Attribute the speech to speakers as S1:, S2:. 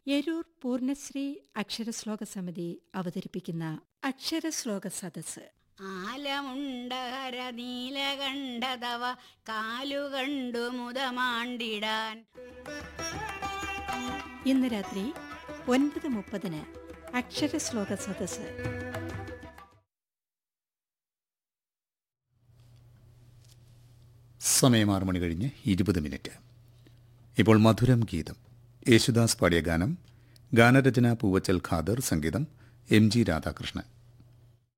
S1: യെരൂർ പൂർണ്ണശ്രീ അക്ഷരശ്ലോക സമിതി അവതരിപ്പിക്കുന്ന അക്ഷരശ്ലോക സദസ്സ്
S2: ആലമുണ്ടഹര നീലകണ്ഠതവ കാലുകണ്ടു മുതമാണ്ടിടാൻ
S1: ഇന്ന് രാത്രി ഒൻപത് മുപ്പതിന് അക്ഷരശ്ലോക സദസ്സ്
S3: സമയം ആറ് മണി കഴിഞ്ഞ് ഇരുപത് മിനിറ്റ് ഇപ്പോൾ മധുരം ഗീതം യേശുദാസ് പാടിയ ഗാനം ഗാനരചന പൂവച്ചൽ ഖാദർ സംഗീതം എം ജി രാധാകൃഷ്ണൻ